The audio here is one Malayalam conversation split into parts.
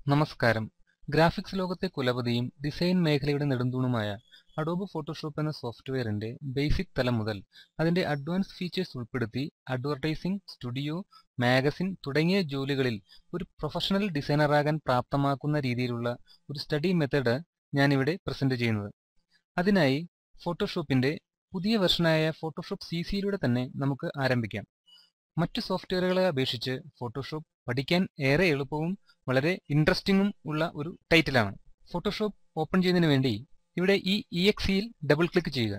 നമസ്കാരം ഗ്രാഫിക്സ് ലോകത്തെ കുലപതിയും ഡിസൈൻ മേഖലയുടെ നെടുന്തൂണുമായ അഡോബ് ഫോട്ടോഷോപ്പ് എന്ന സോഫ്റ്റ്വെയറിന്റെ ബേസിക് തലം മുതൽ അതിന്റെ അഡ്വാൻസ് ഫീച്ചേഴ്സ് ഉൾപ്പെടുത്തി അഡ്വർടൈസിംഗ് സ്റ്റുഡിയോ മാഗസിൻ തുടങ്ങിയ ജോലികളിൽ ഒരു പ്രൊഫഷണൽ ഡിസൈനറാകാൻ പ്രാപ്തമാക്കുന്ന രീതിയിലുള്ള ഒരു സ്റ്റഡി മെത്തേഡ് ഞാനിവിടെ പ്രസന്റ് ചെയ്യുന്നത് അതിനായി ഫോട്ടോഷോപ്പിന്റെ പുതിയ വെർഷനായ ഫോട്ടോഷോപ്പ് സി സിയിലൂടെ തന്നെ നമുക്ക് ആരംഭിക്കാം മറ്റു സോഫ്റ്റ്വെയറുകളെ അപേക്ഷിച്ച് ഫോട്ടോഷോപ്പ് പഠിക്കാൻ ഏറെ എളുപ്പവും വളരെ ഇൻട്രസ്റ്റിംഗും ഉള്ള ഒരു ടൈറ്റിലാണ് ഫോട്ടോഷോപ്പ് ഓപ്പൺ ചെയ്യുന്നതിന് വേണ്ടി ഇവിടെ ഈ ഇ എക്സിയിൽ ഡബിൾ ക്ലിക്ക് ചെയ്യുക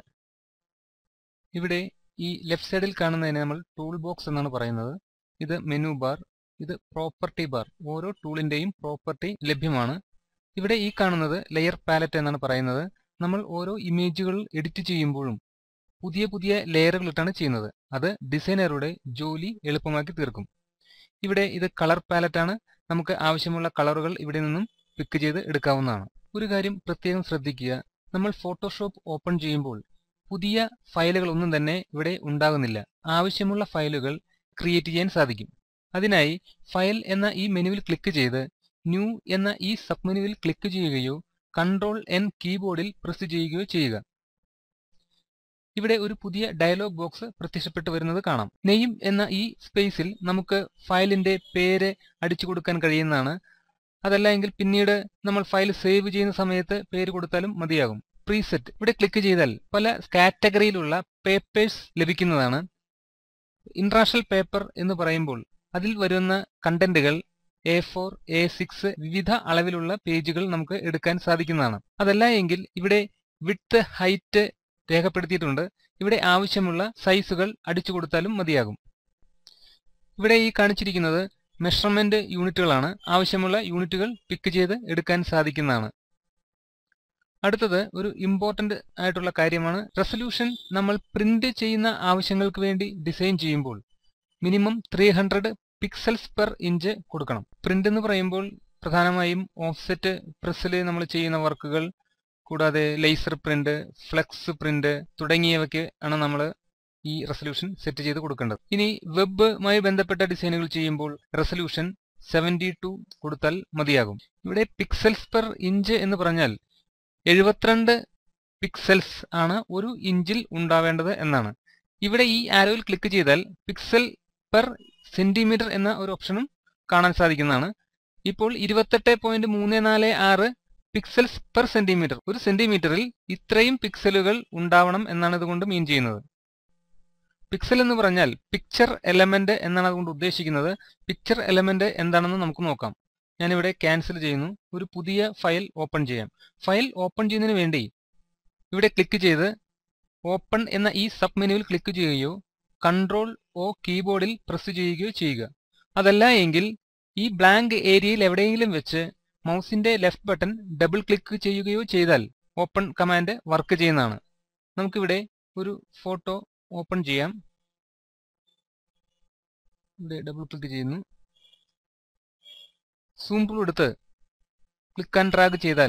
ഇവിടെ ഈ ലെഫ്റ്റ് സൈഡിൽ കാണുന്നതിനെ നമ്മൾ ടൂൾ ബോക്സ് എന്നാണ് പറയുന്നത് ഇത് മെനു ബാർ ഇത് പ്രോപ്പർട്ടി ബാർ ഓരോ ടൂളിന്റെയും പ്രോപ്പർട്ടി ലഭ്യമാണ് ഇവിടെ ഈ കാണുന്നത് ലെയർ പാലറ്റ് എന്നാണ് പറയുന്നത് നമ്മൾ ഓരോ ഇമേജുകൾ എഡിറ്റ് ചെയ്യുമ്പോഴും പുതിയ പുതിയ ലെയറുകൾ ഇട്ടാണ് ചെയ്യുന്നത് അത് ഡിസൈനറുടെ ജോലി എളുപ്പമാക്കി തീർക്കും ഇവിടെ ഇത് കളർ പാലറ്റ് ആണ് നമുക്ക് ആവശ്യമുള്ള കളറുകൾ ഇവിടെ നിന്നും പിക്ക് ചെയ്ത് എടുക്കാവുന്നതാണ് ഒരു കാര്യം പ്രത്യേകം ശ്രദ്ധിക്കുക നമ്മൾ ഫോട്ടോഷോപ്പ് ഓപ്പൺ ചെയ്യുമ്പോൾ പുതിയ ഫയലുകൾ ഒന്നും തന്നെ ഇവിടെ ഉണ്ടാകുന്നില്ല ആവശ്യമുള്ള ഫയലുകൾ ക്രിയേറ്റ് ചെയ്യാൻ സാധിക്കും അതിനായി ഫയൽ എന്ന ഈ മെനുവിൽ ക്ലിക്ക് ചെയ്ത് ന്യൂ എന്ന ഈ സബ് മെനുവിൽ ക്ലിക്ക് ചെയ്യുകയോ കൺട്രോൾ എൻ കീബോർഡിൽ പ്രസ് ചെയ്യുകയോ ചെയ്യുക ഇവിടെ ഒരു പുതിയ ഡയലോഗ് ബോക്സ് പ്രത്യക്ഷപ്പെട്ടു വരുന്നത് കാണാം നെയിം എന്ന ഈ സ്പേസിൽ നമുക്ക് ഫയലിന്റെ പേര് അടിച്ചു കൊടുക്കാൻ കഴിയുന്നതാണ് അതല്ല എങ്കിൽ പിന്നീട് നമ്മൾ ഫയൽ സേവ് ചെയ്യുന്ന സമയത്ത് പേര് കൊടുത്താലും മതിയാകും പ്രീസെറ്റ് ഇവിടെ ക്ലിക്ക് ചെയ്താൽ പല കാറ്റഗറിയിലുള്ള പേപ്പേഴ്സ് ലഭിക്കുന്നതാണ് ഇന്റർനാഷണൽ പേപ്പർ എന്ന് പറയുമ്പോൾ അതിൽ വരുന്ന കണ്ടന്റുകൾ എ ഫോർ എ സിക്സ് വിവിധ അളവിലുള്ള പേജുകൾ നമുക്ക് എടുക്കാൻ സാധിക്കുന്നതാണ് അതല്ല എങ്കിൽ ഇവിടെ വിഡ്ത്ത് ഹൈറ്റ് രേഖപ്പെടുത്തിയിട്ടുണ്ട് ഇവിടെ ആവശ്യമുള്ള സൈസുകൾ അടിച്ചു കൊടുത്താലും മതിയാകും ഇവിടെ ഈ കാണിച്ചിരിക്കുന്നത് മെഷർമെന്റ് യൂണിറ്റുകളാണ് ആവശ്യമുള്ള യൂണിറ്റുകൾ പിക്ക് ചെയ്ത് എടുക്കാൻ സാധിക്കുന്നതാണ് അടുത്തത് ഒരു ഇമ്പോർട്ടന്റ് ആയിട്ടുള്ള കാര്യമാണ് റെസൊല്യൂഷൻ നമ്മൾ പ്രിന്റ് ചെയ്യുന്ന ആവശ്യങ്ങൾക്ക് വേണ്ടി ഡിസൈൻ ചെയ്യുമ്പോൾ minimum three hundred pixels per inch കൊടുക്കണം പ്രിന്റ് എന്ന് പറയുമ്പോൾ പ്രധാനമായും ഓഫ്സെറ്റ് പ്രസ്സിൽ നമ്മൾ ചെയ്യുന്ന വർക്കുകൾ കൂടാതെ ലേസർ പ്രിന്റ് ഫ്ലെക്സ് പ്രിന്റ് തുടങ്ങിയവയ്ക്ക് ആണ് നമ്മൾ ഈ റെസൊല്യൂഷൻ സെറ്റ് ചെയ്ത് കൊടുക്കേണ്ടത് ഇനി വെബുമായി ബന്ധപ്പെട്ട ഡിസൈനുകൾ ചെയ്യുമ്പോൾ റെസൊല്യൂഷൻ സെവൻറ്റി ടു കൊടുത്താൽ മതിയാകും ഇവിടെ പിക്സൽസ് പെർ ഇഞ്ച് എന്ന് പറഞ്ഞാൽ എഴുപത്തിരണ്ട് പിക്സൽസ് ആണ് ഒരു ഇഞ്ചിൽ ഉണ്ടാവേണ്ടത് എന്നാണ് ഇവിടെ ഈ ആരോയിൽ ക്ലിക്ക് ചെയ്താൽ പിക്സൽ പെർ സെന്റിമീറ്റർ എന്ന ഒരു ഓപ്ഷനും കാണാൻ സാധിക്കുന്നതാണ് ഇപ്പോൾ ഇരുപത്തെട്ട് പോയിന്റ് മൂന്ന് നാല് ആറ് പിക്സൽസ് പെർ സെന്റിമീറ്റർ ഒരു സെന്റിമീറ്ററിൽ ഇത്രയും പിക്സലുകൾ ഉണ്ടാവണം എന്നാണ് ഇതുകൊണ്ട് മീൻ ചെയ്യുന്നത് പിക്സൽ എന്ന് പറഞ്ഞാൽ പിക്ചർ എലമെന്റ് എന്നാണ് അതുകൊണ്ട് ഉദ്ദേശിക്കുന്നത് പിക്ചർ എലമെന്റ് എന്താണെന്ന് നമുക്ക് നോക്കാം ഞാനിവിടെ ക്യാൻസൽ ചെയ്യുന്നു ഒരു പുതിയ ഫയൽ ഓപ്പൺ ചെയ്യാം ഫയൽ ഓപ്പൺ ചെയ്യുന്നതിന് വേണ്ടി ഇവിടെ ക്ലിക്ക് ചെയ്ത് ഓപ്പൺ എന്ന ഈ സബ് മെനുവിൽ ക്ലിക്ക് ചെയ്യുകയോ കൺട്രോൾ ഓ കീബോർഡിൽ പ്രസ് ചെയ്യുകയോ ചെയ്യുക അതല്ല എങ്കിൽ ഈ ബ്ലാങ്ക് ഏരിയയിൽ എവിടെയെങ്കിലും വെച്ച് മൗസിന്റെ ലെഫ്റ്റ് ബട്ടൺ ഡബിൾ ക്ലിക്ക് ചെയ്യുകയോ ചെയ്താൽ ഓപ്പൺ കമാൻഡ് വർക്ക് ചെയ്യുന്നതാണ് നമുക്കിവിടെ ഒരു ഫോട്ടോ ഓപ്പൺ ചെയ്യാം ഇവിടെ ഡബിൾ ക്ലിക്ക് ചെയ്യുന്നു സൂം ടൂൾ എടുത്ത് ക്ലിക്ക് ആൻഡ് ഡ്രാഗ് ചെയ്താൽ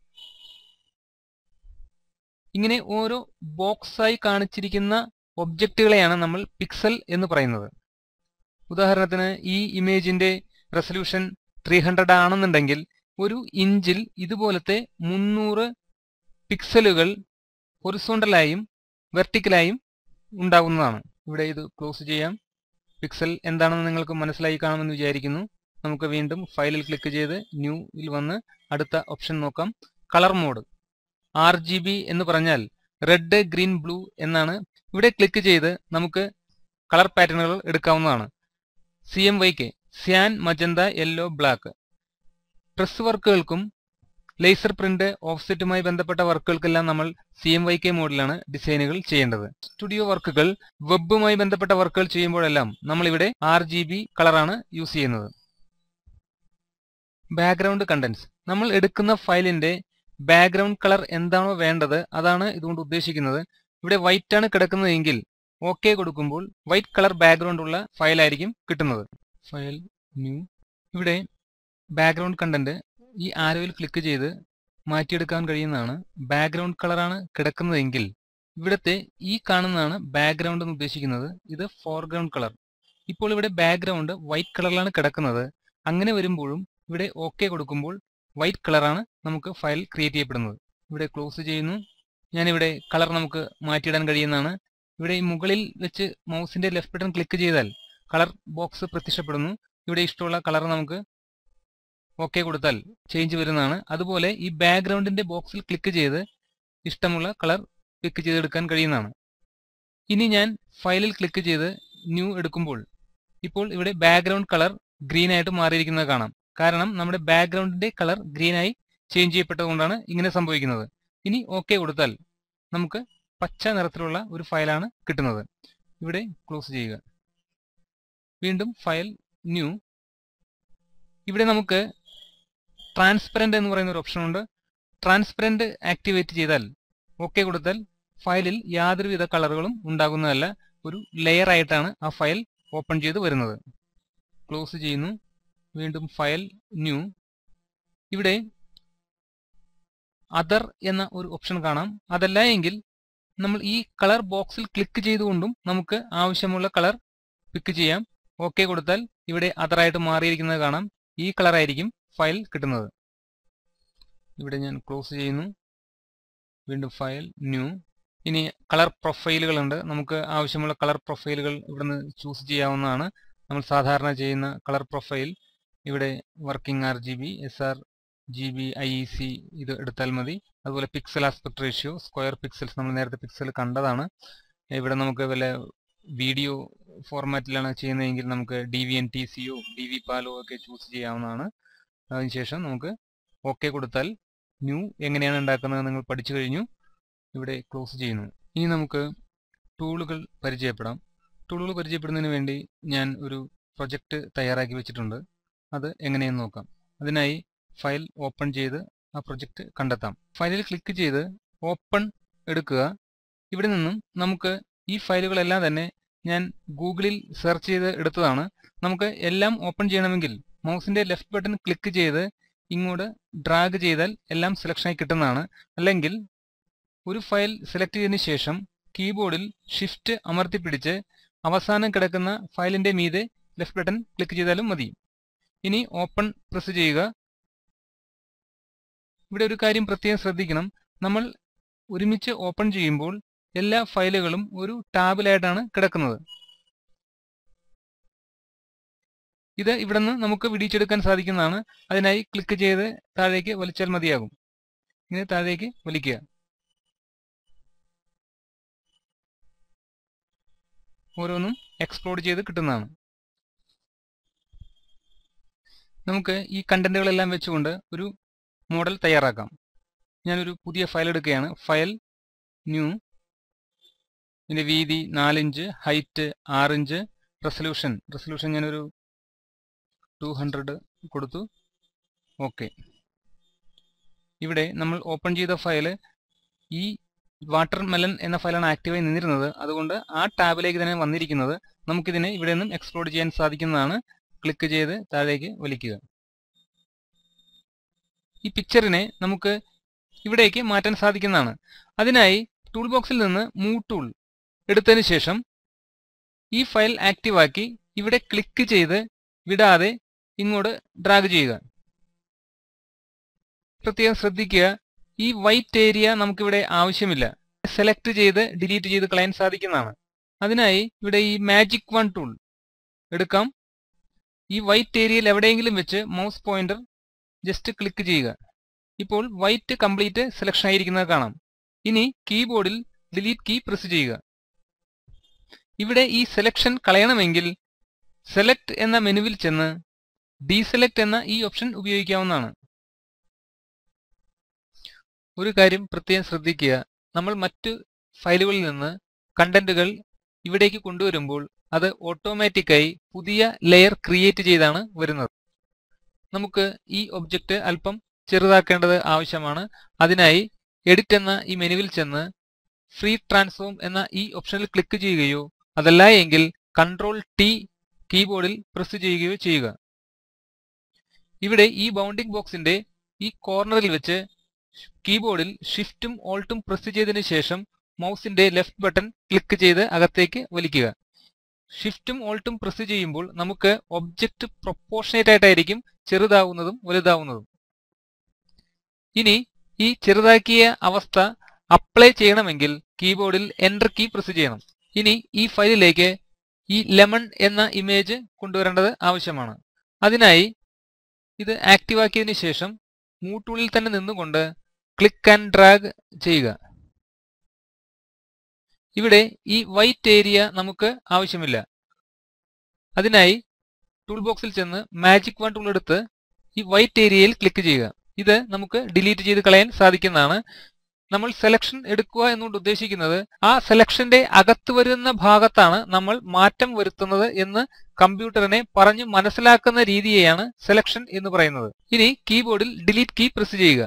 ഇങ്ങനെ ഓരോ ബോക്സായി കാണിച്ചിരിക്കുന്ന ഒബ്ജക്റ്റുകളെയാണ് നമ്മൾ പിക്സൽ എന്ന് പറയുന്നത് ഉദാഹരണത്തിന് ഈ ഇമേജിന്റെ റെസൊല്യൂഷൻ ത്രീ ഹൺഡ്രഡ് ആണെന്നുണ്ടെങ്കിൽ ഒരു ഇഞ്ചിൽ ഇതുപോലത്തെ മുന്നൂറ് പിക്സലുകൾ ഹൊറിസോണ്ടലായും വെർട്ടിക്കലായും ഉണ്ടാകുന്നതാണ് ഇവിടെ ഇത് ക്ലോസ് ചെയ്യാം പിക്സൽ എന്താണെന്ന് നിങ്ങൾക്ക് മനസ്സിലായി കാണുമെന്ന് വിചാരിക്കുന്നു നമുക്ക് വീണ്ടും ഫയലിൽ ക്ലിക്ക് ചെയ്ത് ന്യൂവിൽ വന്ന് അടുത്ത ഓപ്ഷൻ നോക്കാം colour mode R G B എന്ന് പറഞ്ഞാൽ റെഡ് ഗ്രീൻ ബ്ലൂ എന്നാണ് ഇവിടെ ക്ലിക്ക് ചെയ്ത് നമുക്ക് കളർ പാറ്റേണുകൾ എടുക്കാവുന്നതാണ് C M Y K cyan magenta yellow black press വർക്കുകൾക്കും ലേസർ പ്രിന്റ് ഓഫ്സെറ്റുമായി ബന്ധപ്പെട്ട വർക്കുകൾക്കെല്ലാം നമ്മൾ സി എം വൈ കെ മോഡിലാണ് ഡിസൈനുകൾ ചെയ്യേണ്ടത് സ്റ്റുഡിയോ വർക്കുകൾ വെബുമായി ബന്ധപ്പെട്ട വർക്കുകൾ ചെയ്യുമ്പോഴെല്ലാം നമ്മളിവിടെ ആർ ജി ബി കളറാണ് യൂസ് ചെയ്യുന്നത് ബാക്ക്ഗ്രൗണ്ട് കണ്ടന്റ്സ് നമ്മൾ എടുക്കുന്ന ഫയലിന്റെ ബാക്ക്ഗ്രൗണ്ട് കളർ എന്താണോ വേണ്ടത് അതാണ് ഇതുകൊണ്ട് ഉദ്ദേശിക്കുന്നത് ഇവിടെ വൈറ്റ് ആണ് കിടക്കുന്നതെങ്കിൽ ഓക്കെ കൊടുക്കുമ്പോൾ വൈറ്റ് കളർ ബാക്ക്ഗ്രൗണ്ട് ഉള്ള ഫയലായിരിക്കും കിട്ടുന്നത് ഫയൽ ന്യൂ ഇവിടെ ബാക്ക്ഗ്രൗണ്ട് കണ്ടന്റ് ഈ ആരോയിൽ ക്ലിക്ക് ചെയ്ത് മാറ്റിയെടുക്കാൻ കഴിയുന്നതാണ് ബാക്ക്ഗ്രൗണ്ട് കളറാണ് കിടക്കുന്നതെങ്കിൽ ഇവിടുത്തെ ഈ കാണുന്നതാണ് ബാക്ക്ഗ്രൗണ്ട് എന്ന് ഉദ്ദേശിക്കുന്നത് ഇത് ഫോർഗ്രൗണ്ട് കളർ ഇപ്പോൾ ഇവിടെ ബാക്ക്ഗ്രൗണ്ട് വൈറ്റ് കളറിലാണ് കിടക്കുന്നത് അങ്ങനെ വരുമ്പോഴും ഇവിടെ ഓക്കെ കൊടുക്കുമ്പോൾ വൈറ്റ് കളറാണ് നമുക്ക് ഫയൽ ക്രിയേറ്റ് ചെയ്യപ്പെടുന്നത് ഇവിടെ ക്ലോസ് ചെയ്യുന്നു ഞാനിവിടെ കളർ നമുക്ക് മാറ്റിയിടാൻ കഴിയുന്നതാണ് ഇവിടെ ഈ മുകളിൽ വെച്ച് മൗസിന്റെ ലെഫ്റ്റ് ബട്ടൺ ക്ലിക്ക് ചെയ്താൽ കളർ ബോക്സ് പ്രത്യക്ഷപ്പെടുന്നു ഇവിടെ ഇഷ്ടമുള്ള കളർ നമുക്ക് ഓക്കെ കൊടുത്താൽ ചേഞ്ച് വരുന്നതാണ് അതുപോലെ ഈ ബാക്ക്ഗ്രൗണ്ടിന്റെ ബോക്സിൽ ക്ലിക്ക് ചെയ്ത് ഇഷ്ടമുള്ള കളർ പിക്ക് ചെയ്തെടുക്കാൻ കഴിയുന്നതാണ് ഇനി ഞാൻ ഫയലിൽ ക്ലിക്ക് ചെയ്ത് ന്യൂ എടുക്കുമ്പോൾ ഇപ്പോൾ ഇവിടെ ബാക്ക്ഗ്രൗണ്ട് കളർ ഗ്രീൻ ആയിട്ട് മാറിയിരിക്കുന്നത് കാണാം കാരണം നമ്മുടെ ബാക്ക്ഗ്രൗണ്ടിന്റെ കളർ ഗ്രീൻ ആയി ചേഞ്ച് ചെയ്യപ്പെട്ടതുകൊണ്ടാണ് ഇങ്ങനെ സംഭവിക്കുന്നത് ഇനി ഓക്കെ കൊടുത്താൽ നമുക്ക് പച്ച നിറത്തിലുള്ള ഒരു ഫയലാണ് കിട്ടുന്നത് ഇവിടെ ക്ലോസ് ചെയ്യുക വീണ്ടും ഫയൽ ന്യൂ ഇവിടെ നമുക്ക് ട്രാൻസ്പെറന്റ് എന്ന് പറയുന്ന ഒരു ഓപ്ഷൻ ഉണ്ട് ട്രാൻസ്പെറന്റ് ആക്ടിവേറ്റ് ചെയ്താൽ ഓക്കെ കൊടുത്താൽ ഫയലിൽ യാതൊരുവിധ കളറുകളും ഉണ്ടാകുന്നതല്ല ഒരു ലെയർ ആയിട്ടാണ് ആ ഫയൽ ഓപ്പൺ ചെയ്ത് വരുന്നത് ക്ലോസ് ചെയ്യുന്നു വീണ്ടും ഫയൽ ന്യൂ ഇവിടെ അതർ എന്ന ഒരു ഓപ്ഷൻ കാണാം അതല്ല എങ്കിൽ നമ്മൾ ഈ കളർ ബോക്സിൽ ക്ലിക്ക് ചെയ്തുകൊണ്ടും നമുക്ക് ആവശ്യമുള്ള കളർ പിക്ക് ചെയ്യാം ഓക്കെ കൊടുത്താൽ ഇവിടെ അതറായിട്ട് മാറിയിരിക്കുന്നത് കാണാം ഈ കളർ ആയിരിക്കും ഫയൽ കിട്ടുന്നത് ഇവിടെ ഞാൻ ക്ലോസ് ചെയ്യുന്നു വീണ്ടും ഫയൽ ന്യൂ ഇനി കളർ പ്രൊഫൈലുകളുണ്ട് നമുക്ക് ആവശ്യമുള്ള കളർ പ്രൊഫൈലുകൾ ഇവിടുന്ന് ചൂസ് ചെയ്യാവുന്നതാണ് നമ്മൾ സാധാരണ ചെയ്യുന്ന കളർ പ്രൊഫൈൽ ഇവിടെ working R G B S R G B I E C ഇത് എടുത്താൽ മതി അതുപോലെ pixel aspect ratio square pixels നമ്മൾ നേരത്തെ പിക്സൽ കണ്ടതാണ് ഇവിടെ നമുക്ക് വല്ല വീഡിയോ ഫോർമാറ്റിലാണ് ചെയ്യുന്നതെങ്കിൽ നമുക്ക് ഡി വി എൻ ടി സിയോ ഡി വി പാലോ ഒക്കെ ചൂസ് ചെയ്യാവുന്നതാണ് അതിനുശേഷം നമുക്ക് ഓക്കെ കൊടുത്താൽ ന്യൂ എങ്ങനെയാണ് ഉണ്ടാക്കുന്നത് നിങ്ങൾ പഠിച്ചു കഴിഞ്ഞു ഇവിടെ ക്ലോസ് ചെയ്യുന്നു ഇനി നമുക്ക് ടൂളുകൾ പരിചയപ്പെടാം ടൂളുകൾ പരിചയപ്പെടുന്നതിന് വേണ്ടി ഞാൻ ഒരു പ്രൊജക്റ്റ് തയ്യാറാക്കി വെച്ചിട്ടുണ്ട് അത് എങ്ങനെയെന്ന് നോക്കാം അതിനായി ഫയൽ ഓപ്പൺ ചെയ്ത് ആ പ്രൊജക്റ്റ് കണ്ടെത്താം ഫയലിൽ ക്ലിക്ക് ചെയ്ത് ഓപ്പൺ എടുക്കുക ഇവിടെ നിന്നും നമുക്ക് ഈ ഫയലുകളെല്ലാം തന്നെ ഞാൻ ഗൂഗിളിൽ സെർച്ച് ചെയ്ത് എടുത്തതാണ് നമുക്ക് എല്ലാം ഓപ്പൺ ചെയ്യണമെങ്കിൽ മൗസിന്റെ ലെഫ്റ്റ് ബട്ടൺ ക്ലിക്ക് ചെയ്ത് ഇങ്ങോട്ട് ഡ്രാഗ് ചെയ്താൽ എല്ലാം സെലക്ഷനായി കിട്ടുന്നതാണ് അല്ലെങ്കിൽ ഒരു ഫയൽ സെലക്ട് ചെയ്തതിന് ശേഷം കീബോർഡിൽ ഷിഫ്റ്റ് അമർത്തിപ്പിടിച്ച് അവസാനം കിടക്കുന്ന ഫയലിന്റെ മീതെ ലെഫ്റ്റ് ബട്ടൺ ക്ലിക്ക് ചെയ്താലും മതി ഇനി ഓപ്പൺ പ്രസ് ചെയ്യുക ഇവിടെ ഒരു കാര്യം പ്രത്യേകം ശ്രദ്ധിക്കണം നമ്മൾ ഒരുമിച്ച് ഓപ്പൺ ചെയ്യുമ്പോൾ എല്ലാ ഫയലുകളും ഒരു ടാബിലായിട്ടാണ് കിടക്കുന്നത് ഇത് ഇവിടെ നിന്ന് നമുക്ക് വിടിച്ചെടുക്കാൻ സാധിക്കുന്നതാണ് അതിനായി ക്ലിക്ക് ചെയ്ത് താഴേക്ക് വലിച്ചാൽ മതിയാകും ഇങ്ങനെ താഴേക്ക് വലിക്കുക ഓരോന്നും എക്സ്പ്ലോഡ് ചെയ്ത് കിട്ടുന്നതാണ് നമുക്ക് ഈ കണ്ടന്റുകളെല്ലാം വെച്ചുകൊണ്ട് ഒരു മോഡൽ തയ്യാറാക്കാം ഞാനൊരു പുതിയ ഫയൽ എടുക്കുകയാണ് ഫയൽ ന്യൂ ഇതിൻ്റെ വീതി നാലിഞ്ച് ഹൈറ്റ് ആറിഞ്ച് റെസൊല്യൂഷൻ റെസൊല്യൂഷൻ ഞാനൊരു ടു ഹൺഡ്രഡ് കൊടുത്തു ഓക്കെ ഇവിടെ നമ്മൾ ഓപ്പൺ ചെയ്ത ഫയൽ ഈ വാട്ടർ മെലൻ എന്ന ഫയലാണ് ആക്റ്റീവായി നിന്നിരുന്നത് അതുകൊണ്ട് ആ ടാബിലേക്ക് തന്നെ വന്നിരിക്കുന്നത് നമുക്കിതിനെ ഇവിടെ നിന്നും എക്സ്പ്ലോർ ചെയ്യാൻ സാധിക്കുന്നതാണ് ക്ലിക്ക് ചെയ്ത് താഴേക്ക് വലിക്കുക ഈ പിക്ചറിനെ നമുക്ക് ഇവിടേക്ക് മാറ്റാൻ സാധിക്കുന്നതാണ് അതിനായി ടൂൾ ബോക്സിൽ നിന്ന് മൂവ് ടൂൾ എടുത്തതിന് ശേഷം ഈ ഫയൽ ആക്റ്റീവ് ആക്കി ഇവിടെ ക്ലിക്ക് ചെയ്ത് വിടാതെ ഇങ്ങോട്ട് ഡ്രാഗ് ചെയ്യുക പ്രത്യേകം ശ്രദ്ധിക്കുക ഈ വൈറ്റ് ഏരിയ നമുക്കിവിടെ ആവശ്യമില്ല സെലക്ട് ചെയ്ത് ഡിലീറ്റ് ചെയ്ത് കളയാൻ സാധിക്കുന്നതാണ് അതിനായി ഇവിടെ ഈ മാജിക് വൺ ടൂൾ എടുക്കാം ഈ വൈറ്റ് ഏരിയയിൽ എവിടെയെങ്കിലും വെച്ച് മൗസ് പോയിന്റർ ജസ്റ്റ് ക്ലിക്ക് ചെയ്യുക ഇപ്പോൾ വൈറ്റ് കംപ്ലീറ്റ് സെലക്ഷൻ ആയിരിക്കുന്നത് കാണാം ഇനി കീബോർഡിൽ ഡിലീറ്റ് കീ പ്രസ് ചെയ്യുക ഇവിടെ ഈ സെലക്ഷൻ കളയണമെങ്കിൽ സെലക്ട് എന്ന മെനുവിൽ ചെന്ന് ഡീസെലക്ട് എന്ന ഈ ഓപ്ഷൻ ഉപയോഗിക്കാവുന്നതാണ് ഒരു കാര്യം പ്രത്യേകം ശ്രദ്ധിക്കുക നമ്മൾ മറ്റ് ഫയലുകളിൽ നിന്ന് കണ്ടന്റുകൾ ഇവിടേക്ക് കൊണ്ടുവരുമ്പോൾ അത് ഓട്ടോമാറ്റിക്കായി പുതിയ ലെയർ ക്രിയേറ്റ് ചെയ്താണ് വരുന്നത് നമുക്ക് ഈ ഒബ്ജക്റ്റ് അല്പം ചെറുതാക്കേണ്ടത് ആവശ്യമാണ് അതിനായി എഡിറ്റ് എന്ന ഈ മെനുവിൽ ചെന്ന് ഫ്രീ ട്രാൻസ്ഫോം എന്ന ഈ ഓപ്ഷനിൽ ക്ലിക്ക് ചെയ്യുകയോ അതല്ല എങ്കിൽ കൺട്രോൾ ടി കീബോർഡിൽ പ്രസ് ചെയ്യുകയോ ചെയ്യുക ഇവിടെ ഈ ബൗണ്ടിംഗ് ബോക്സിന്റെ ഈ കോർണറിൽ വെച്ച് കീബോർഡിൽ ഷിഫ്റ്റും ഓൾട്ടും പ്രസ് ചെയ്തതിനു ശേഷം മൗസിന്റെ ലെഫ്റ്റ് ബട്ടൺ ക്ലിക്ക് ചെയ്ത് അകത്തേക്ക് വലിക്കുക ഷിഫ്റ്റും ഓൾട്ടും പ്രസ് ചെയ്യുമ്പോൾ നമുക്ക് ഒബ്ജക്റ്റ് പ്രൊപ്പോർഷനേറ്റ് ആയിട്ടായിരിക്കും ചെറുതാവുന്നതും വലുതാവുന്നതും ഇനി ഈ ചെറുതാക്കിയ അവസ്ഥ അപ്ലൈ ചെയ്യണമെങ്കിൽ കീബോർഡിൽ എൻ്റർ കീ പ്രസ് ചെയ്യണം ഇനി ഈ ഫയലിലേക്ക് ഈ ലെമൺ എന്ന ഇമേജ് കൊണ്ടുവരേണ്ടത് ആവശ്യമാണ് അതിനായി ഇത് ആക്റ്റീവ് ആക്കിയതിനു ശേഷം മൂട്ടൂളിൽ തന്നെ നിന്നുകൊണ്ട് ക്ലിക്ക് ആൻഡ് ഡ്രാഗ് ചെയ്യുക ഇവിടെ ഈ വൈറ്റ് ഏരിയ നമുക്ക് ആവശ്യമില്ല അതിനായി ടൂൾ ബോക്സിൽ ചെന്ന് മാജിക് വൺ ടൂൾ എടുത്ത് ഈ വൈറ്റ് ഏരിയയിൽ ക്ലിക്ക് ചെയ്യുക ഇത് നമുക്ക് ഡിലീറ്റ് ചെയ്ത് കളയാൻ സാധിക്കുന്നതാണ് നമ്മൾ സെലക്ഷൻ എടുക്കുക എന്നുകൊണ്ട് ഉദ്ദേശിക്കുന്നത് ആ സെലക്ഷന്റെ അകത്ത് വരുന്ന ഭാഗത്താണ് നമ്മൾ മാറ്റം വരുത്തുന്നത് എന്ന് കമ്പ്യൂട്ടറിനെ പറഞ്ഞു മനസ്സിലാക്കുന്ന രീതിയെയാണ് സെലക്ഷൻ എന്ന് പറയുന്നത് ഇനി കീബോർഡിൽ ഡിലീറ്റ് കീ പ്രസ് ചെയ്യുക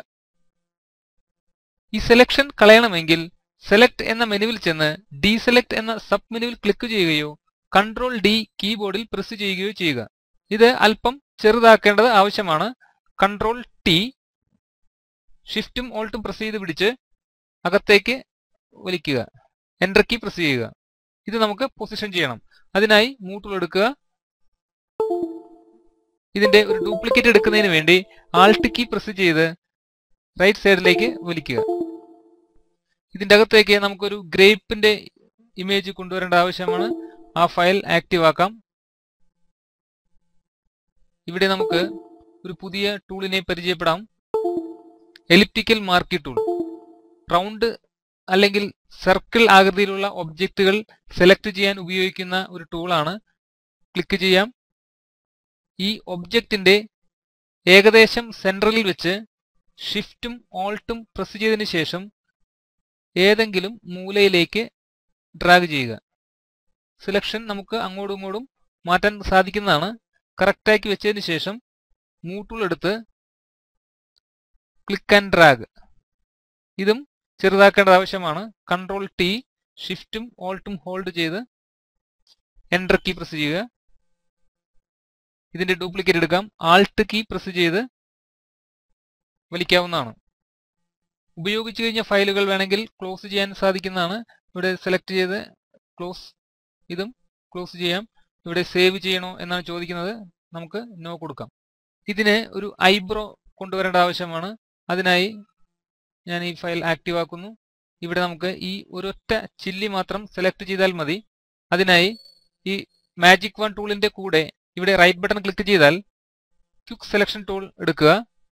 ഈ സെലക്ഷൻ കളയണമെങ്കിൽ സെലക്ട് എന്ന മെനുവിൽ ചെന്ന് ഡീസെലക്ട് എന്ന സബ് മെനുവിൽ ക്ലിക്ക് ചെയ്യുകയോ കൺട്രോൾ ഡി കീബോർഡിൽ പ്രസ് ചെയ്യുകയോ ചെയ്യുക ഇത് അല്പം ചെറുതാക്കേണ്ടത് ആവശ്യമാണ് കൺട്രോൾ ടി ഷിഫ്റ്റും ഓൾട്ടും പ്രസ് ചെയ്ത് പിടിച്ച് അകത്തേക്ക് വലിക്കുക എൻ്റർ കീ പ്രസ് ചെയ്യുക ഇത് നമുക്ക് പൊസിഷൻ ചെയ്യണം അതിനായി മൂട്ടുകൾ എടുക്കുക ഇതിന്റെ ഒരു ഡ്യൂപ്ലിക്കേറ്റ് എടുക്കുന്നതിന് വേണ്ടി ആൾട്ട് കീ പ്രസ് ചെയ്ത് റൈറ്റ് സൈഡിലേക്ക് വലിക്കുക ഇതിന്റെ അകത്തേക്ക് നമുക്കൊരു ഗ്രേപ്പിന്റെ ഇമേജ് കൊണ്ടുവരേണ്ട ആവശ്യമാണ് ആ ഫയൽ ആക്റ്റീവ് ആക്കാം ഇവിടെ നമുക്ക് ഒരു പുതിയ ടൂളിനെ പരിചയപ്പെടാം എലിപ്റ്റിക്കൽ മാർക്കി ടൂൾ റൗണ്ട് അല്ലെങ്കിൽ സർക്കിൾ ആകൃതിയിലുള്ള ഒബ്ജക്റ്റുകൾ സെലക്ട് ചെയ്യാൻ ഉപയോഗിക്കുന്ന ഒരു ടൂളാണ് ക്ലിക്ക് ചെയ്യാം ഈ ഒബ്ജക്റ്റിന്റെ ഏകദേശം സെൻട്രലിൽ വെച്ച് ഷിഫ്റ്റും ഓൾട്ടും പ്രസ് ചെയ്തതിനു ശേഷം ഏതെങ്കിലും മൂലയിലേക്ക് ഡ്രാഗ് ചെയ്യുക സെലക്ഷൻ നമുക്ക് അങ്ങോട്ടും ഇങ്ങോട്ടും മാറ്റാൻ സാധിക്കുന്നതാണ് കറക്റ്റാക്കി വെച്ചതിന് ശേഷം മൂട്ടൂൾ എടുത്ത് ക്ലിക്ക് ആൻഡ് ഡ്രാഗ് ഇതും ചെറുതാക്കേണ്ടത് ആവശ്യമാണ് കൺട്രോൾ ടി ഷിഫ്റ്റും ഓൾട്ടും ഹോൾഡ് ചെയ്ത് എൻ്റർ കീ പ്രസ് ചെയ്യുക ഇതിന്റെ ഡ്യൂപ്ലിക്കേറ്റ് എടുക്കാം ആൾട്ട് കീ പ്രസ് ചെയ്ത് വലിക്കാവുന്നതാണ് ഉപയോഗിച്ചു കഴിഞ്ഞ ഫയലുകൾ വേണമെങ്കിൽ ക്ലോസ് ചെയ്യാൻ സാധിക്കുന്നതാണ് ഇവിടെ സെലക്ട് ചെയ്ത് ക്ലോസ് ഇതും ക്ലോസ് ചെയ്യാം ഇവിടെ സേവ് ചെയ്യണോ എന്നാണ് ചോദിക്കുന്നത് നമുക്ക് നോ കൊടുക്കാം ഇതിന് ഒരു ഐബ്രോ കൊണ്ടുവരേണ്ട ആവശ്യമാണ് അതിനായി ഞാൻ ഈ ഫയൽ ആക്റ്റീവ് ആക്കുന്നു ഇവിടെ നമുക്ക് ഈ ഒരൊറ്റ ചില്ലി മാത്രം സെലക്ട് ചെയ്താൽ മതി അതിനായി ഈ മാജിക് വൺ ടൂളിന്റെ കൂടെ ഇവിടെ റൈറ്റ് ബട്ടൺ ക്ലിക്ക് ചെയ്താൽ ക്വിക്ക് സെലക്ഷൻ ടൂൾ എടുക്കുക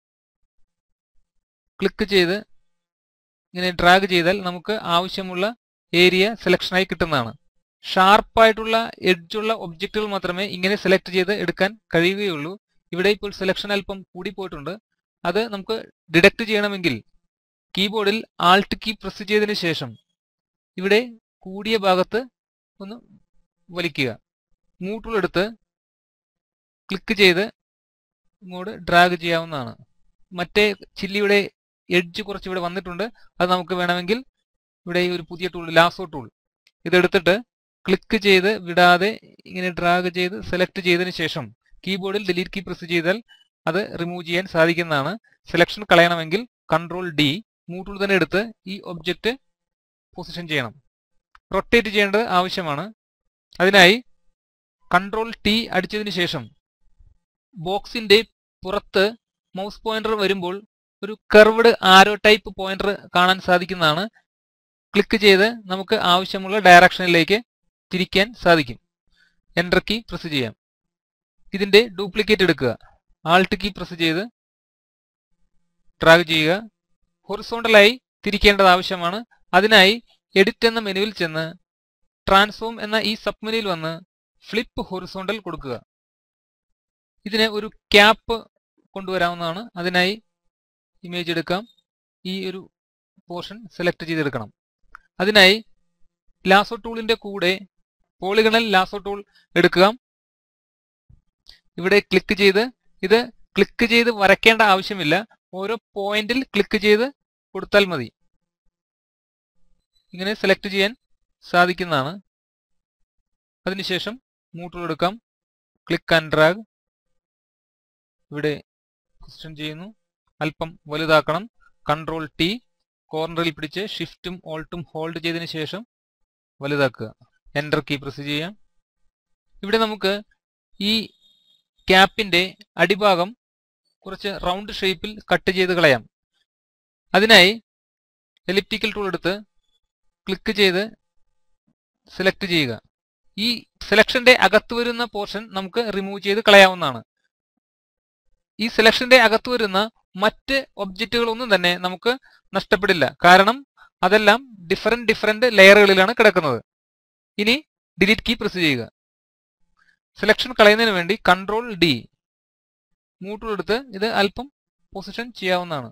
ക്ലിക്ക് ചെയ്ത് ഇങ്ങനെ ഡ്രാഗ് ചെയ്താൽ നമുക്ക് ആവശ്യമുള്ള ഏരിയ സെലക്ഷനായി കിട്ടുന്നതാണ് ഷാർപ്പായിട്ടുള്ള എഡ്ജുള്ള ഒബ്ജക്റ്റുകൾ മാത്രമേ ഇങ്ങനെ സെലക്ട് ചെയ്ത് എടുക്കാൻ കഴിയുകയുള്ളൂ ഇവിടെ ഇപ്പോൾ സെലക്ഷൻ അല്പം കൂടിപ്പോയിട്ടുണ്ട് അത് നമുക്ക് ഡിഡക്റ്റ് ചെയ്യണമെങ്കിൽ കീബോർഡിൽ ആൾട്ട് കീ പ്രസ് ചെയ്തതിനു ശേഷം ഇവിടെ കൂടിയ ഭാഗത്ത് ഒന്ന് വലിക്കുക മൂട്ടുകൾ എടുത്ത് ക്ലിക്ക് ചെയ്ത് ഇങ്ങോട്ട് ഡ്രാഗ് ചെയ്യാവുന്നതാണ് മറ്റേ ചില്ലിയുടെ എഡ്ജ് കുറച്ച് ഇവിടെ വന്നിട്ടുണ്ട് അത് നമുക്ക് വേണമെങ്കിൽ ഇവിടെ ഈ ഒരു പുതിയ ടൂൾ ലാസോ ടൂൾ ഇതെടുത്തിട്ട് ക്ലിക്ക് ചെയ്ത് വിടാതെ ഇങ്ങനെ ഡ്രാഗ് ചെയ്ത് സെലക്ട് ചെയ്തതിന് ശേഷം കീബോർഡിൽ ഡിലീറ്റ് കീ പ്രസ് ചെയ്താൽ അത് റിമൂവ് ചെയ്യാൻ സാധിക്കുന്നതാണ് സെലക്ഷൻ കളയണമെങ്കിൽ കൺട്രോൾ ഡി മൂട്ടൂൾ തന്നെ എടുത്ത് ഈ ഒബ്ജക്റ്റ് പൊസിഷൻ ചെയ്യണം റൊട്ടേറ്റ് ചെയ്യേണ്ടത് ആവശ്യമാണ് അതിനായി കൺട്രോൾ ടി അടിച്ചതിന് ശേഷം ബോക്സിന്റെ പുറത്ത് മൗസ് പോയിന്റർ വരുമ്പോൾ ഒരു കർവ്ഡ് ആരോ ടൈപ്പ് പോയിന്റർ കാണാൻ സാധിക്കുന്നതാണ് ക്ലിക്ക് ചെയ്ത് നമുക്ക് ആവശ്യമുള്ള ഡയറക്ഷനിലേക്ക് തിരിക്കാൻ സാധിക്കും എൻ്റർ കീ പ്രസ് ചെയ്യാം ഇതിന്റെ ഡ്യൂപ്ലിക്കേറ്റ് എടുക്കുക ആൾട്ട് കീ പ്രസ് ചെയ്ത് ഡ്രാഗ് ചെയ്യുക ഹൊറിസോണ്ടലായി തിരിക്കേണ്ടത് ആവശ്യമാണ് അതിനായി എഡിറ്റ് എന്ന മെനുവിൽ ചെന്ന് ട്രാൻസ്ഫോം എന്ന ഈ സബ് മെനുവിൽ വന്ന് ഫ്ലിപ്പ് ഹൊറിസോണ്ടൽ കൊടുക്കുക ഇതിന് ഒരു ക്യാപ്പ് കൊണ്ടുവരാവുന്നതാണ് അതിനായി ഇമേജ് എടുക്കാം ഈ ഒരു പോർഷൻ സെലക്ട് ചെയ്തെടുക്കണം അതിനായി ലാസോ ടൂളിന്റെ കൂടെ പോളിഗണൽ ലാസോ ടൂൾ എടുക്കുക ഇവിടെ ക്ലിക്ക് ചെയ്ത് ഇത് ക്ലിക്ക് ചെയ്ത് വരയ്ക്കേണ്ട ആവശ്യമില്ല ഓരോ പോയിന്റിൽ ക്ലിക്ക് ചെയ്ത് കൊടുത്താൽ മതി ഇങ്ങനെ സെലക്ട് ചെയ്യാൻ സാധിക്കുന്നതാണ് അതിനുശേഷം മൂട്ടുകൾ എടുക്കാം ക്ലിക്ക് ആൻഡ് ഡ്രാഗ് ഇവിടെ പൊസിഷൻ ചെയ്യുന്നു അല്പം വലുതാക്കണം കൺട്രോൾ ടി കോർണറിൽ പിടിച്ച് ഷിഫ്റ്റും ഓൾട്ടും ഹോൾഡ് ചെയ്തതിന് ശേഷം വലുതാക്കുക എൻ്റർ കീ പ്രസ് ചെയ്യാം ഇവിടെ നമുക്ക് ഈ ക്യാപ്പിന്റെ അടിഭാഗം കുറച്ച് റൗണ്ട് ഷേപ്പിൽ കട്ട് ചെയ്ത് കളയാം അതിനായി എലിപ്റ്റിക്കൽ ടൂൾ എടുത്ത് ക്ലിക്ക് ചെയ്ത് സെലക്ട് ചെയ്യുക ഈ സെലക്ഷന്റെ അകത്ത് വരുന്ന പോർഷൻ നമുക്ക് റിമൂവ് ചെയ്ത് കളയാവുന്നതാണ് ഈ സെലക്ഷന്റെ അകത്ത് വരുന്ന മറ്റ് ഒബ്ജക്റ്റുകളൊന്നും തന്നെ നമുക്ക് നഷ്ടപ്പെടില്ല കാരണം അതെല്ലാം ഡിഫറെന്റ് ഡിഫറെന്റ് ലെയറുകളിലാണ് കിടക്കുന്നത് ഇനി ഡിലീറ്റ് കീ പ്രസ് ചെയ്യുക സെലക്ഷൻ കളയുന്നതിന് വേണ്ടി കൺട്രോൾ ഡി മൂട്ടൂൾ എടുത്ത് ഇത് അല്പം പൊസിഷൻ ചെയ്യാവുന്നതാണ്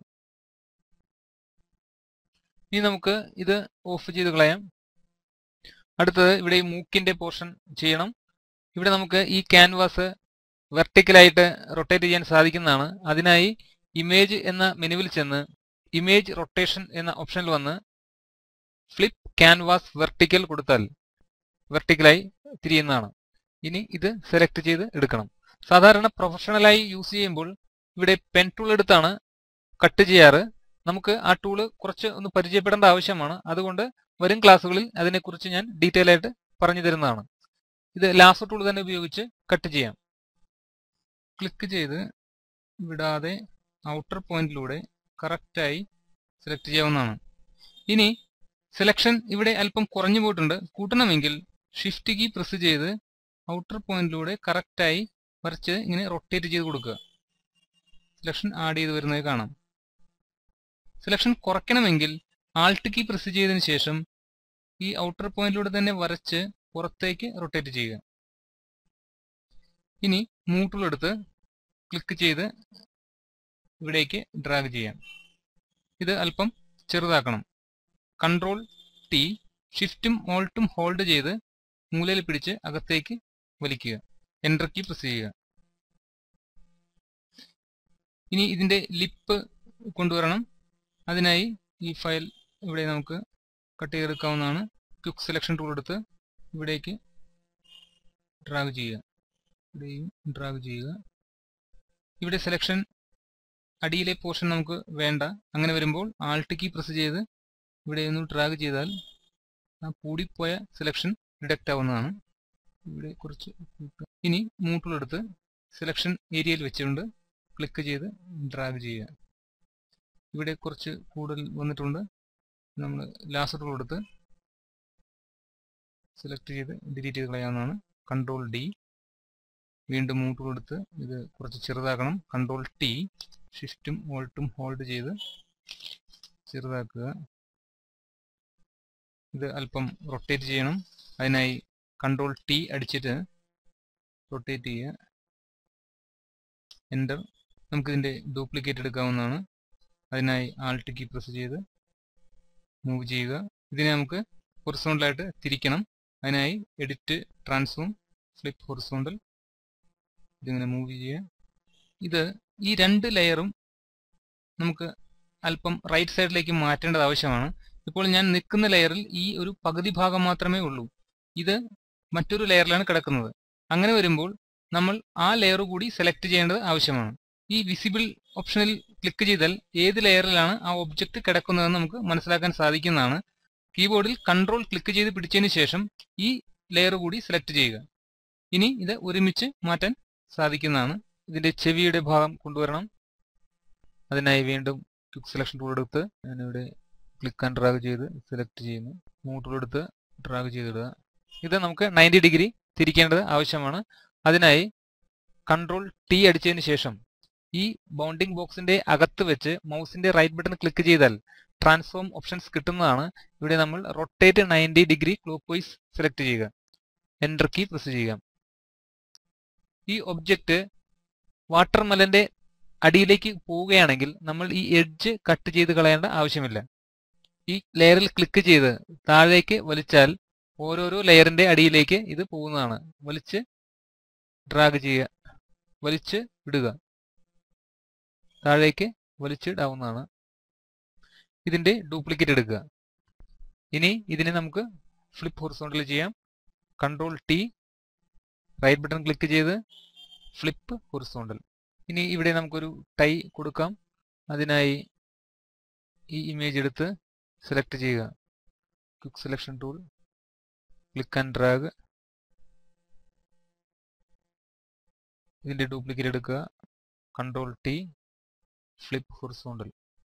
ഇനി നമുക്ക് ഇത് ഓഫ് ചെയ്ത് കളയാം അടുത്തത് ഇവിടെ ഈ മൂക്കിന്റെ പോർഷൻ ചെയ്യണം ഇവിടെ നമുക്ക് ഈ ക്യാൻവാസ് വെർട്ടിക്കലായിട്ട് റൊട്ടേറ്റ് ചെയ്യാൻ സാധിക്കുന്നതാണ് അതിനായി ഇമേജ് എന്ന മെനുവിൽ ചെന്ന് ഇമേജ് റൊട്ടേഷൻ എന്ന ഓപ്ഷനിൽ വന്ന് ഫ്ലിപ്പ് ക്യാൻവാസ് വെർട്ടിക്കൽ കൊടുത്താൽ വെർട്ടിക്കലായി തിരിയുന്നതാണ് ഇനി ഇത് സെലക്ട് ചെയ്ത് എടുക്കണം സാധാരണ പ്രൊഫഷണലായി യൂസ് ചെയ്യുമ്പോൾ ഇവിടെ പെൻ ടൂൾ എടുത്താണ് കട്ട് ചെയ്യാറ് നമുക്ക് ആ ടൂള് കുറച്ച് ഒന്ന് പരിചയപ്പെടേണ്ട ആവശ്യമാണ് അതുകൊണ്ട് വരും ക്ലാസ്സുകളിൽ അതിനെക്കുറിച്ച് ഞാൻ ഡീറ്റെയിൽ ആയിട്ട് പറഞ്ഞു തരുന്നതാണ് ഇത് ലാസോ ടൂൾ തന്നെ ഉപയോഗിച്ച് കട്ട് ചെയ്യാം ക്ലിക്ക് ചെയ്ത് വിടാതെ ഔട്ടർ പോയിന്റിലൂടെ കറക്റ്റായി സെലക്ട് ചെയ്യാവുന്നതാണ് ഇനി സെലക്ഷൻ ഇവിടെ അല്പം കുറഞ്ഞു പോയിട്ടുണ്ട് കൂട്ടണമെങ്കിൽ ഷിഫ്റ്റ് കീ പ്രസ് ചെയ്ത് ഔട്ടർ പോയിന്റിലൂടെ കറക്റ്റായി വരച്ച് ഇങ്ങനെ റൊട്ടേറ്റ് ചെയ്ത് കൊടുക്കുക സെലക്ഷൻ ആഡ് ചെയ്ത് വരുന്നത് കാണാം സെലക്ഷൻ കുറയ്ക്കണമെങ്കിൽ ആൾട്ട് കീ പ്രസ് ചെയ്തതിന് ശേഷം ഈ ഔട്ടർ പോയിന്റിലൂടെ തന്നെ വരച്ച് പുറത്തേക്ക് റൊട്ടേറ്റ് ചെയ്യുക ഇനി മൂട്ടുകൾ എടുത്ത് ക്ലിക്ക് ചെയ്ത് ഇവിടേക്ക് ഡ്രാഗ് ചെയ്യാം ഇത് അല്പം ചെറുതാക്കണം കൺട്രോൾ ടി ഷിഫ്റ്റും ഓൾട്ടും ഹോൾഡ് ചെയ്ത് മൂലയിൽ പിടിച്ച് അകത്തേക്ക് വലിക്കുക എൻ്റർ കീ പ്രസ് ചെയ്യുക ഇനി ഇതിന്റെ ലിപ്പ് കൊണ്ടുവരണം അതിനായി ഈ ഫയൽ ഇവിടെ നമുക്ക് കട്ട് ചെയ്തെടുക്കാവുന്നതാണ് ക്വിക്ക് സെലക്ഷൻ ടൂൾ എടുത്ത് ഇവിടേക്ക് ഡ്രാഗ് ചെയ്യുക ഇവിടെയും ഡ്രാഗ് ചെയ്യുക ഇവിടെ സെലക്ഷൻ അടിയിലെ പോർഷൻ നമുക്ക് വേണ്ട അങ്ങനെ വരുമ്പോൾ ആൾട്ട് കീ പ്രസ് ചെയ്ത് ഇവിടെ ഒന്ന് ഡ്രാഗ് ചെയ്താൽ ആ കൂടിപ്പോയ സെലക്ഷൻ ഡിഡക്റ്റ് ആവുന്നതാണ് ഇവിടെ കുറച്ച് ഇനി മൂട്ടുകൾ എടുത്ത് സെലക്ഷൻ ഏരിയയിൽ വെച്ചുകൊണ്ട് ക്ലിക്ക് ചെയ്ത് ഡ്രാഗ് ചെയ്യുക ഇവിടെ കുറച്ച് കൂടുതൽ വന്നിട്ടുണ്ട് നമ്മൾ ലാസ്റ്റ് ടൂൾ എടുത്ത് സെലക്ട് ചെയ്ത് ഡിലീറ്റ് ചെയ്ത് കളയാവുന്നതാണ് കൺട്രോൾ ഡി വീണ്ടും മൂട്ടുകൾ എടുത്ത് ഇത് കുറച്ച് ചെറുതാക്കണം കൺട്രോൾ ടി ഷിഫ്റ്റും ഓൾട്ടും ഹോൾഡ് ചെയ്ത് ചെറുതാക്കുക ഇത് അല്പം റൊട്ടേറ്റ് ചെയ്യണം അതിനായി കൺട്രോൾ ടി അടിച്ചിട്ട് റൊട്ടേറ്റ് ചെയ്യുക എൻ്റർ നമുക്കിതിൻ്റെ ഡ്യൂപ്ലിക്കേറ്റ് എടുക്കാവുന്നതാണ് അതിനായി ആൾട്ട് കീ പ്രസ് ചെയ്ത് മൂവ് ചെയ്യുക ഇതിനെ നമുക്ക് ഹൊറിസോണ്ടലായിട്ട് തിരിക്കണം അതിനായി എഡിറ്റ് ട്രാൻസ്ഫോം ഫ്ലിപ്പ് ഹൊറിസോണ്ടൽ ഇതിങ്ങനെ മൂവ് ചെയ്യുക ഇത് ഈ രണ്ട് ലെയറും നമുക്ക് അല്പം റൈറ്റ് സൈഡിലേക്ക് മാറ്റേണ്ടത് ആവശ്യമാണ് ഇപ്പോൾ ഞാൻ നിൽക്കുന്ന ലെയറിൽ ഈ ഒരു പകുതി ഭാഗം മാത്രമേ ഉള്ളൂ ഇത് മറ്റൊരു ലെയറിലാണ് കിടക്കുന്നത് അങ്ങനെ വരുമ്പോൾ നമ്മൾ ആ ലെയർ കൂടി സെലക്ട് ചെയ്യേണ്ടത് ആവശ്യമാണ് ഈ വിസിബിൾ ഓപ്ഷനിൽ ക്ലിക്ക് ചെയ്താൽ ഏത് ലെയറിലാണ് ആ ഒബ്ജക്റ്റ് കിടക്കുന്നതെന്ന് നമുക്ക് മനസ്സിലാക്കാൻ സാധിക്കുന്നതാണ് കീബോർഡിൽ കൺട്രോൾ ക്ലിക്ക് ചെയ്ത് പിടിച്ചതിന് ശേഷം ഈ ലെയർ കൂടി സെലക്ട് ചെയ്യുക ഇനി ഇത് ഒരുമിച്ച് മാറ്റാൻ സാധിക്കുന്നതാണ് ഇതിന്റെ ചെവിയുടെ ഭാഗം കൊണ്ടുവരണം അതിനായി വീണ്ടും ക്വിക്ക് സെലക്ഷൻ ടൂൾ എടുത്ത് ഞാനിവിടെ ക്ലിക്ക് ആൻഡ് ഡ്രാഗ് ചെയ്ത് സെലക്ട് ചെയ്യുന്നു മൂട്ടൂൾ എടുത്ത് ഡ്രാഗ് ചെയ്തിടുക ഇത് നമുക്ക് നയൻറ്റി ഡിഗ്രി തിരിക്കേണ്ടത് ആവശ്യമാണ് അതിനായി കൺട്രോൾ ടി അടിച്ചതിന് ശേഷം ഈ ബൗണ്ടിംഗ് ബോക്സിന്റെ അകത്ത് വെച്ച് മൗസിന്റെ റൈറ്റ് ബട്ടൺ ക്ലിക്ക് ചെയ്താൽ ട്രാൻസ്ഫോം ഓപ്ഷൻസ് കിട്ടുന്നതാണ് ഇവിടെ നമ്മൾ rotate ninety degree clockwise select ചെയ്യുക എൻ്റർ കീ പ്രസ് ചെയ്യുക ഈ ഒബ്ജക്റ്റ് വാട്ടർമെലന്റെ അടിയിലേക്ക് പോവുകയാണെങ്കിൽ നമ്മൾ ഈ എഡ്ജ് കട്ട് ചെയ്ത് കളയേണ്ട ആവശ്യമില്ല ഈ ലെയറിൽ ക്ലിക്ക് ചെയ്ത് താഴേക്ക് വലിച്ചാൽ ഓരോരോ ലെയറിന്റെ അടിയിലേക്ക് ഇത് പോകുന്നതാണ് വലിച്ച് ഡ്രാഗ് ചെയ്യുക വലിച്ച് ഇടുക താഴേക്ക് വലിച്ചിടാവുന്നതാണ് ഇതിന്റെ ഡ്യൂപ്ലിക്കേറ്റ് എടുക്കുക ഇനി ഇതിനെ നമുക്ക് ഫ്ലിപ്പ് ഹൊറിസോണ്ടൽ ചെയ്യാം control T right button click ചെയ്ത് ഫ്ലിപ്പ് ഹൊറിസോണ്ടൽ ഇനി ഇവിടെ നമുക്കൊരു ടൈ കൊടുക്കാം അതിനായി ഈ ഇമേജ് എടുത്ത് സെലക്ട് ചെയ്യുക quick selection tool click and drag ഇതിൻ്റെ ഡ്യൂപ്ലിക്കേറ്റ് എടുക്കുക കൺട്രോൾ ടി ഫ്ലിപ്പ് ഹൊറിസോണ്ടൽ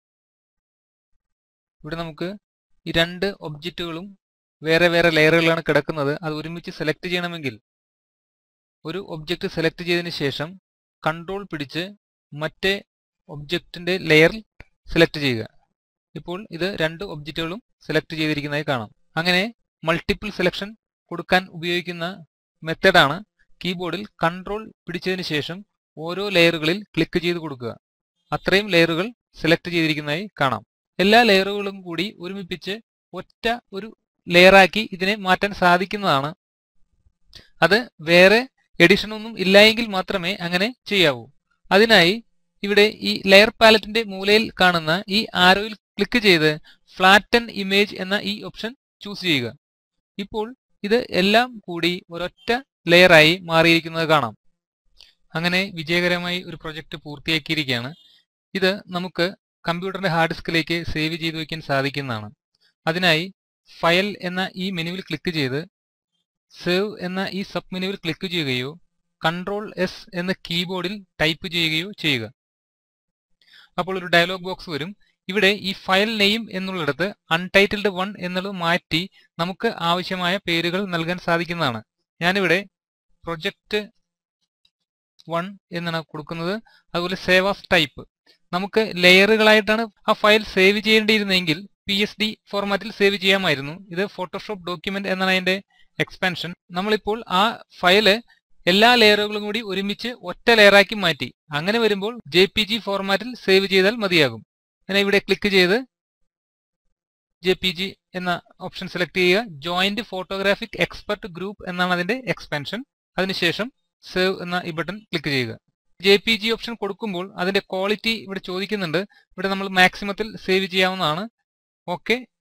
ഇവിടെ നമുക്ക് ഈ രണ്ട് ഒബ്ജക്റ്റുകളും വേറെ വേറെ ലെയറുകളാണ് കിടക്കുന്നത് അത് ഒരുമിച്ച് സെലക്ട് ചെയ്യണമെങ്കിൽ ഒരു ഒബ്ജക്റ്റ് സെലക്ട് ചെയ്തതിന് ശേഷം കൺട്രോൾ പിടിച്ച് മറ്റേ ഒബ്ജക്റ്റിന്റെ ലെയർ സെലക്ട് ചെയ്യുക ഇപ്പോൾ ഇത് രണ്ട് ഒബ്ജക്റ്റുകളും സെലക്ട് ചെയ്തിരിക്കുന്നതായി കാണാം അങ്ങനെ മൾട്ടിപ്പിൾ സെലക്ഷൻ കൊടുക്കാൻ ഉപയോഗിക്കുന്ന മെത്തഡാണ് കീബോർഡിൽ കൺട്രോൾ പിടിച്ചതിന് ശേഷം ഓരോ ലെയറുകളിൽ ക്ലിക്ക് ചെയ്ത് കൊടുക്കുക അത്രയും ലെയറുകൾ സെലക്ട് ചെയ്തിരിക്കുന്നതായി കാണാം എല്ലാ ലെയറുകളും കൂടി ഒരുമിപ്പിച്ച് ഒറ്റ ഒരു ലെയറാക്കി ഇതിനെ മാറ്റാൻ സാധിക്കുന്നതാണ് അത് വേറെ എഡിഷൻ ഒന്നും ഇല്ലായെങ്കിൽ മാത്രമേ അങ്ങനെ ചെയ്യാവൂ അതിനായി ഇവിടെ ഈ ലെയർ പാലറ്റിന്റെ മൂലയിൽ കാണുന്ന ഈ ആരോയിൽ ക്ലിക്ക് ചെയ്ത് ഫ്ലാറ്റൻ ഇമേജ് എന്ന ഈ ഓപ്ഷൻ ചൂസ് ചെയ്യുക ഇപ്പോൾ ഇത് എല്ലാം കൂടി ഒരൊറ്റ ലെയറായി മാറിയിരിക്കുന്നത് കാണാം അങ്ങനെ വിജയകരമായി ഒരു പ്രൊജക്റ്റ് പൂർത്തിയാക്കിയിരിക്കുകയാണ് ഇത് നമുക്ക് കമ്പ്യൂട്ടറിന്റെ ഹാർഡ് ഡിസ്കിലേക്ക് സേവ് ചെയ്ത് വയ്ക്കാൻ സാധിക്കുന്നതാണ് അതിനായി ഫയൽ എന്ന ഈ മെനുവിൽ ക്ലിക്ക് ചെയ്ത് സേവ് എന്ന ഈ സബ് മെനുവിൽ ക്ലിക്ക് ചെയ്യുകയോ കൺട്രോൾ എസ് എന്ന കീബോർഡിൽ ടൈപ്പ് ചെയ്യുകയോ ചെയ്യുക അപ്പോൾ ഒരു ഡയലോഗ് ബോക്സ് വരും ഇവിടെ ഈ ഫയൽ നെയിം എന്നുള്ളിടത്ത് അൺടൈറ്റിൽഡ് വൺ എന്നുള്ളത് മാറ്റി നമുക്ക് ആവശ്യമായ പേരുകൾ നൽകാൻ സാധിക്കുന്നതാണ് ഞാനിവിടെ പ്രൊജക്റ്റ് വൺ എന്നാണ് കൊടുക്കുന്നത് അതുപോലെ സേവ് ആസ് ടൈപ്പ് നമുക്ക് ലെയറുകളായിട്ടാണ് ആ ഫയൽ സേവ് ചെയ്യേണ്ടിയിരുന്നെങ്കിൽ പി എസ് ഡി ഫോർമാറ്റിൽ സേവ് ചെയ്യാമായിരുന്നു ഇത് ഫോട്ടോഷോപ്പ് ഡോക്യുമെന്റ് എന്നാണ് അതിന്റെ എക്സ്പാൻഷൻ നമ്മളിപ്പോൾ ആ ഫയല് എല്ലാ ലെയറുകളും കൂടി ഒരുമിച്ച് ഒറ്റ ലെയറാക്കി മാറ്റി അങ്ങനെ വരുമ്പോൾ ജെ പി ജി ഫോർമാറ്റിൽ സേവ് ചെയ്താൽ മതിയാകും അങ്ങനെ ഇവിടെ ക്ലിക്ക് ചെയ്ത് ജെ പി ജി എന്ന ഓപ്ഷൻ സെലക്ട് ചെയ്യുക ജോയിന്റ് ഫോട്ടോഗ്രാഫിക് എക്സ്പെർട്ട് ഗ്രൂപ്പ് എന്നാണ് അതിന്റെ എക്സ്പാൻഷൻ അതിനുശേഷം സേവ് എന്ന ഈ ബട്ടൺ ക്ലിക്ക് ചെയ്യുക ജെ പി ജി ഓപ്ഷൻ കൊടുക്കുമ്പോൾ അതിന്റെ ക്വാളിറ്റി ഇവിടെ ചോദിക്കുന്നുണ്ട് ഇവിടെ നമ്മൾ മാക്സിമത്തിൽ സേവ് ചെയ്യാവുന്നതാണ് ഓക്കെ